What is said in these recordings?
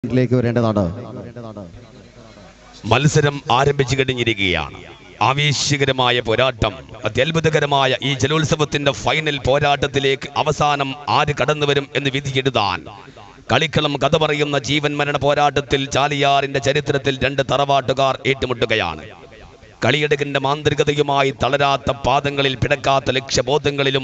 ിലേക്ക് വരേണ്ടതാണ് മത്സരം ആരംഭിച്ചു കഴിഞ്ഞിരിക്കുകയാണ് ആവേശകരമായ പോരാട്ടം അത്യത്ഭുതകരമായ ഈ ജലോത്സവത്തിന്റെ ഫൈനൽ പോരാട്ടത്തിലേക്ക് അവസാനം ആര് കടന്നു വരും എന്ന് വിധിയെഴുതാൻ കളിക്കളം കഥ പറയുന്ന ജീവൻ മരണ പോരാട്ടത്തിൽ ചാലിയാറിന്റെ ചരിത്രത്തിൽ രണ്ട് തറവാട്ടുകാർ ഏറ്റുമുട്ടുകയാണ് കളിയെടുക്കിന്റെ മാന്ത്രികതയുമായി തളരാത്ത പാദങ്ങളിൽ പിടക്കാത്ത ലക്ഷ്യബോധങ്ങളിലും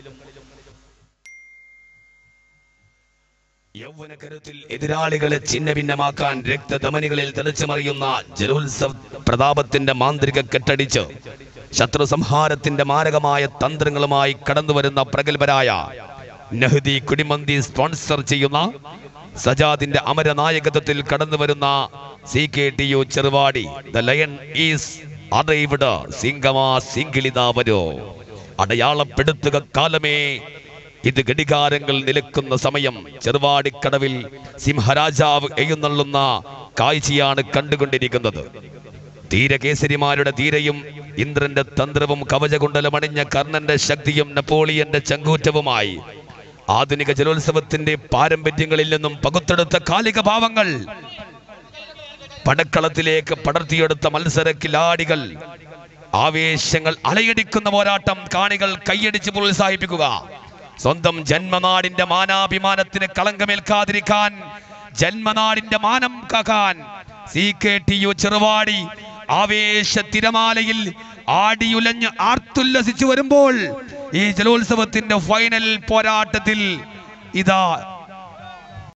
യൗവനകരത്തിൽ എതിരാളികളെ ഛിന്ന ഭിന്നമാക്കാൻ രക്തധമനികളിൽ തെളിച്ചുമറിയുന്ന ജലോത്സവ പ്രതാപത്തിന്റെ മാന്ത്രിക കെട്ടടിച്ച് ശത്രു സംഹാരത്തിന്റെ മാരകമായ തന്ത്രങ്ങളുമായി കടന്നുവരുന്ന പ്രഗത്ഭരായ നെഹ്ദി കുടിമന്തി സ്പോൺസർ ചെയ്യുന്ന സജാദിന്റെ അമരനായകത്വത്തിൽ കടന്നുവരുന്ന C K T U Cheruvadi the lion is arrived സിംഗമാ സിംഗിളിതാവരോ അടയാളപ്പെടുത്തുക കാലമേ ഇത് ഘടികാരങ്ങൾ നിലക്കുന്ന സമയം ചെറുവാടിക്കടവിൽ സിംഹരാജാവ് എഴുന്നള്ളുന്ന കാഴ്ചയാണ് കണ്ടുകൊണ്ടിരിക്കുന്നത് ധീരകേസരിമാരുടെ ധീരയും ഇന്ദ്രന്റെ തന്ത്രവും കവചകുണ്ടലമണിഞ്ഞ കർണന്റെ ശക്തിയും നെപ്പോളിയന്റെ ചങ്കൂറ്റവുമായി ആധുനിക ജലോത്സവത്തിന്റെ പാരമ്പര്യങ്ങളിൽ നിന്നും പകുത്തെടുത്ത കാലിക ഭാവങ്ങൾ പടക്കളത്തിലേക്ക് പടർത്തിയെടുത്ത മത്സര കിലാടികൾ ആവേശങ്ങൾ അലയടിക്കുന്ന പോരാട്ടം കാണികൾ കൈയടിച്ച് പ്രോത്സാഹിപ്പിക്കുക സ്വന്തം ജന്മനാടിന്റെ മാനാഭിമാനത്തിന് കളങ്കമേൽക്കാതിരിക്കാൻ ജന്മനാടിന്റെ മാനം കാക്കാൻ C K T U Cheruvadi ആവേശ തിരമാലയിൽ ആടിയുലഞ്ഞ് ആർത്തുല്ലസിച്ചു വരുമ്പോൾ ഈ ജലോത്സവത്തിന്റെ ഫൈനൽ പോരാട്ടത്തിൽ ഇതാ